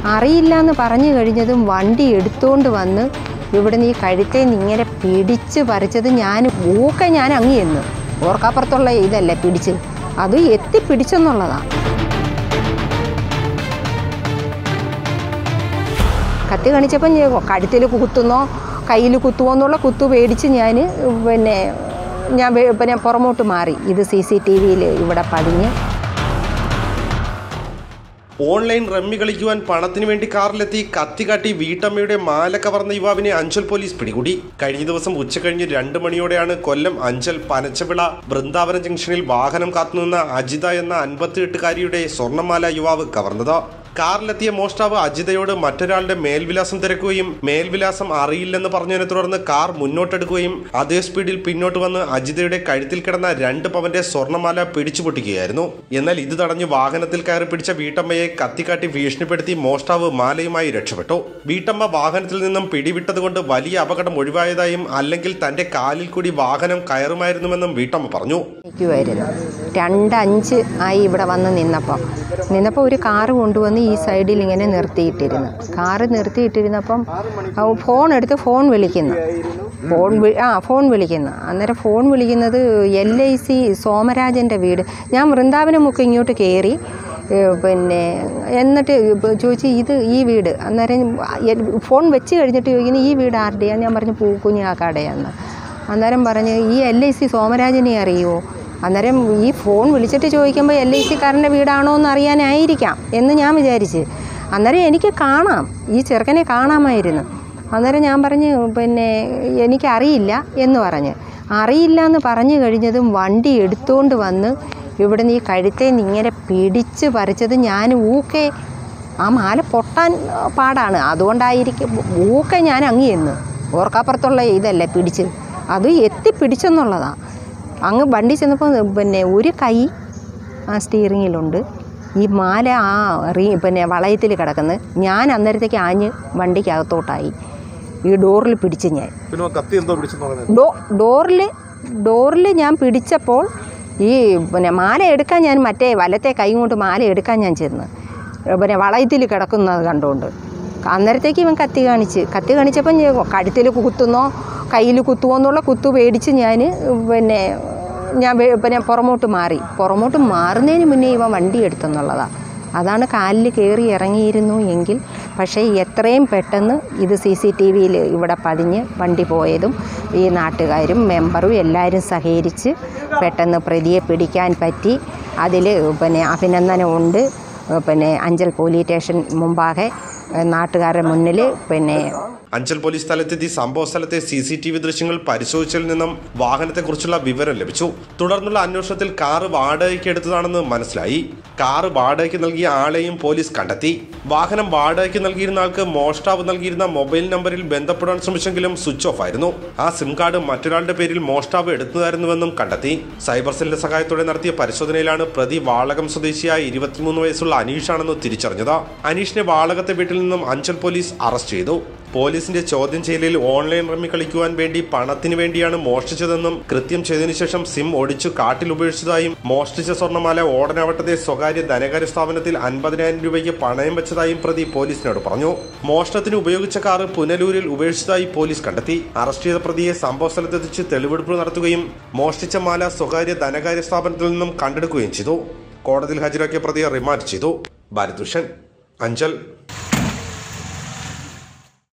അറിയില്ല എന്ന് പറഞ്ഞു കഴിഞ്ഞതും വണ്ടി എടുത്തുകൊണ്ട് വന്ന് ഇവിടുന്ന് ഈ കഴുത്തെ ഇങ്ങനെ പിടിച്ച് പറിച്ചത് ഞാൻ ഊക്കെ ഞാൻ അങ്ങ് ചെന്ന് ഓർക്കാപ്പുറത്തുള്ള ഇതല്ലേ പിടിച്ച് അത് എത്തി പിടിച്ചെന്നുള്ളതാണ് കത്തി കാണിച്ചപ്പം കഴുത്തിൽ കുത്തുന്നോ കയ്യിൽ കുത്തുമോ എന്നുള്ള കുത്തു പേടിച്ച് ഞാൻ പിന്നെ ഞാൻ വേ- പിന്നെ പുറമോട്ട് മാറി ഇത് സി സി ടി വിയിൽ ഇവിടെ പതിഞ്ഞ് ഓൺലൈൻ റമ്മി കളിക്കുവാൻ പണത്തിന് വേണ്ടി കാറിലെത്തി കത്തികാട്ടി വീട്ടമ്മയുടെ മാല കവർന്ന യുവാവിനെ അഞ്ചൽ പോലീസ് പിടികൂടി കഴിഞ്ഞ ദിവസം ഉച്ചകഴിഞ്ഞ് രണ്ട് മണിയോടെയാണ് കൊല്ലം അഞ്ചൽ പനച്ചവിള വൃന്ദാവനം ജംഗ്ഷനിൽ വാഹനം കാത്തുനിന്ന അജിത എന്ന അൻപത്തിയെട്ടുകാരിയുടെ സ്വർണ്ണമാല യുവാവ് കവർന്നത് കാറിലെത്തിയ മോഷ്ടാവ് അജിതയോട് മറ്റൊരാളുടെ മേൽവിലാസം തിരക്കുകയും മേൽവിലാസം അറിയില്ലെന്ന് പറഞ്ഞതിനെ തുടർന്ന് കാർ മുന്നോട്ടെടുക്കുകയും അതേ സ്പീഡിൽ പിന്നോട്ട് വന്ന് അജിതയുടെ കഴുത്തിൽ കിടന്ന രണ്ട് പവന്റെ സ്വർണ്ണമാല പിടിച്ചു പൊട്ടിക്കുകയായിരുന്നു എന്നാൽ ഇത് തടഞ്ഞ് വാഹനത്തിൽ കയറി പിടിച്ച വീട്ടമ്മയെ കത്തിക്കാട്ടി ഭീഷണിപ്പെടുത്തി മോഷ്ടാവ് മാലയുമായി രക്ഷപ്പെട്ടു വീട്ടമ്മ വാഹനത്തിൽ നിന്നും പിടിവിട്ടതുകൊണ്ട് വലിയ അപകടം ഒഴിവായതായും അല്ലെങ്കിൽ തന്റെ കാലിൽ കൂടി വാഹനം കയറുമായിരുന്നുവെന്നും വീട്ടമ്മ പറഞ്ഞു നിൽക്കുമായിരുന്നു രണ്ടഞ്ച് ആയി ഇവിടെ വന്ന് നിന്നപ്പം നിന്നപ്പോൾ ഒരു കാറ് കൊണ്ടുവന്ന് ഈ സൈഡിൽ ഇങ്ങനെ നിർത്തിയിട്ടിരുന്നു കാറ് നിർത്തിയിട്ടിരുന്നപ്പം ആ ഫോൺ എടുത്ത് ഫോൺ വിളിക്കുന്നു ഫോൺ വി- ആ ഫോൺ വിളിക്കുന്നു അന്നേരം ഫോൺ വിളിക്കുന്നത് എൽ ഐ സി സോമരാജൻ്റെ വീട് ഞാൻ വൃന്ദാവനം മുക്ക് ഇങ്ങോട്ട് കയറി ഏ, പിന്നെ എന്നിട്ട് ഇപ്പൊ ചോദിച്ചു ഇത് ഈ വീട് അന്നേരം എ- ഫോൺ വെച്ച് കഴിഞ്ഞിട്ട് ചോദിക്കുന്നു ഈ വീട് ആരുടെയാണ് ഞാൻ പറഞ്ഞു പൂക്കുഞ്ഞാക്കാടെയാന്ന് അന്നേരം പറഞ്ഞ് ഈ എൽ ഐ സി സോമരാജനെ അറിയുമോ അന്നേരം ഈ ഫോൺ വിളിച്ചിട്ട് ചോദിക്കുമ്പോൾ എൽ ഐ സിക്കാരൻ്റെ വീടാണോ എന്ന് അറിയാനായിരിക്കാം എന്ന് ഞാൻ വിചാരിച്ച് അന്നേരം എനിക്ക് കാണാം ഈ ചെറുക്കനെ കാണാമായിരുന്നു അന്നേരം ഞാൻ പറഞ്ഞ് പിന്നെ എനിക്കറിയില്ല എന്ന് പറഞ്ഞ് അറിയില്ല എന്ന് പറഞ്ഞു കഴിഞ്ഞതും വണ്ടി എടുത്തുകൊണ്ട് വന്ന് ഇവിടുന്ന് ഈ കഴുത്തെ ഇങ്ങനെ പിടിച്ച് പറിച്ചത് ഞാൻ ഊക്കെ ആ മാല പൊട്ടാൻ ആ, പാടാണ് അതുകൊണ്ടായിരിക്കും ഊക്കെ ഞാൻ അങ്ങ് ചെന്ന് ഓർക്കാപ്പുറത്തുള്ള ഇതല്ലേ പിടിച്ച് അത് എത്തി പിടിച്ചെന്നുള്ളതാണ് അങ്ങ് വണ്ടി ചെന്നപ്പോൾ പിന്നെ ഒരു കൈ ആ സ്റ്റീറിങ്ങിലുണ്ട് ഈ മാല ആ റീ പിന്നെ വളയത്തിൽ കിടക്കുന്നത് ഞാൻ അന്നേരത്തേക്ക് ആഞ്ഞ് വണ്ടിക്കകത്തോട്ടായി ഈ ഡോറിൽ പിടിച്ച് ഞാൻ പിന്നെ കത്തി എന്തോ പിടിച്ചെന്ന് പറഞ്ഞത് ഡോ ഡോറിൽ ഡോറിൽ ഞാൻ പിടിച്ചപ്പോൾ ഈ പിന്നെ മാല എടുക്കാൻ ഞാൻ മറ്റേ വലത്തെ കൈ കൊണ്ട് മാല എടുക്കാൻ ഞാൻ ചെന്ന് പിന്നെ വളയത്തിൽ കിടക്കുന്നത് കണ്ടുകൊണ്ട് അന്നേരത്തേക്ക് ഇവൻ കത്തി കാണിച്ച് കത്തി കാണിച്ചപ്പം ഞാൻ കഴുത്തിൽ കുത്തുന്നോ കയ്യിൽ കുത്തുമോ എന്നുള്ള കുത്തു പേടിച്ച് ഞാൻ പിന്നെ ഞാൻ വേ- പിന്നെ പുറമോട്ട് മാറി പുറമോട്ട് മാറുന്നതിന് മുന്നേ ഇവൻ വണ്ടി എടുത്തെന്നുള്ളതാണ് അതാണ് കാലിൽ കയറി ഇറങ്ങിയിരുന്നു എങ്കിൽ പക്ഷേ എത്രയും പെട്ടെന്ന് ഇത് സി സി ടി വിയിൽ ഇവിടെ പതിഞ്ഞ് വണ്ടി പോയതും ഈ നാട്ടുകാരും മെമ്പറും എല്ലാവരും സഹകരിച്ച് പെട്ടെന്ന് പ്രതിയെ പിടിക്കാൻ പറ്റി അതിൽ പിന്നെ അഭിനന്ദനമുണ്ട് പിന്നെ അഞ്ചൽ പോലീസ് സ്റ്റേഷൻ മുമ്പാകെ നാട്ടുകാരുടെ മുന്നിൽ പിന്നെ അഞ്ചൽ പോലീസ് സ്ഥലത്തെത്തി സംഭവ സ്ഥലത്തെ സി സി ടി വി ദൃശ്യങ്ങൾ പരിശോധിച്ചതിൽ നിന്നും വാഹനത്തെക്കുറിച്ചുള്ള വിവരം ലഭിച്ചു തുടർന്നുള്ള അന്വേഷണത്തിൽ കാറ് വാടകയ്ക്ക് എടുത്തതാണെന്ന് മനസ്സിലായി കാറ് വാടകയ്ക്ക് നൽകിയ ആളെയും പോലീസ് കണ്ടെത്തി വാഹനം വാടകയ്ക്ക് നൽകിയിരുന്ന ആൾക്ക് മോഷ്ടാവ് നൽകിയിരുന്ന മൊബൈൽ നമ്പറിൽ ബന്ധപ്പെടാൻ ശ്രമിച്ചെങ്കിലും സ്വിച്ച് ഓഫ് ആയിരുന്നു ആ സിം കാർഡ് മറ്റൊരാളുടെ പേരിൽ മോഷ്ടാവ് എടുത്തതായിരുന്നുവെന്നും കണ്ടെത്തി സൈബർ സെല്ലിന്റെ സഹായത്തോടെ നടത്തിയ പരിശോധനയിലാണ് പ്രതി വാളകം സ്വദേശിയായ ഇരുപത്തിമൂന്ന് വയസ്സുള്ള അനീഷാണെന്ന് തിരിച്ചറിഞ്ഞത് അനീഷിനെ വാളകത്തെ വീട്ടിൽ നിന്നും അഞ്ചൽ പോലീസ് അറസ്റ്റ് ചെയ്തു പോലീസിന്റെ ചോദ്യം ചെയ്യലിൽ ഓൺലൈൻ റമ്മി കളിക്കുവാൻ വേണ്ടി പണത്തിന് വേണ്ടിയാണ് മോഷ്ടിച്ചതെന്നും കൃത്യം ചെയ്തതിനു ശേഷം സിം ഒടിച്ചു കാട്ടിൽ ഉപേക്ഷിച്ചതായും മോഷ്ടിച്ച സ്വർണ്ണമാല ഓടനാവട്ടത്തെ സ്വകാര്യ ധനകാര്യ സ്ഥാപനത്തിൽ അൻപതിനായിരം രൂപയ്ക്ക് പണയം വെച്ചതായും പ്രതി പോലീസിനോട് പറഞ്ഞു മോഷണത്തിന് ഉപയോഗിച്ച കാറ് പുനലൂരിൽ ഉപേക്ഷിച്ചതായി പോലീസ് കണ്ടെത്തി അറസ്റ്റ് ചെയ്ത പ്രതിയെ സംഭവ സ്ഥലത്തെത്തിച്ച് തെളിവെടുപ്പ് നടത്തുകയും മോഷ്ടിച്ച മാല സ്വകാര്യ ധനകാര്യ സ്ഥാപനത്തിൽ നിന്നും കണ്ടെടുക്കുകയും ചെയ്തു കോടതിയിൽ ഹാജരാക്കിയ പ്രതിയെ റിമാൻഡ് ചെയ്തു ഭാരത് ഭൂഷൺ അഞ്ചൽ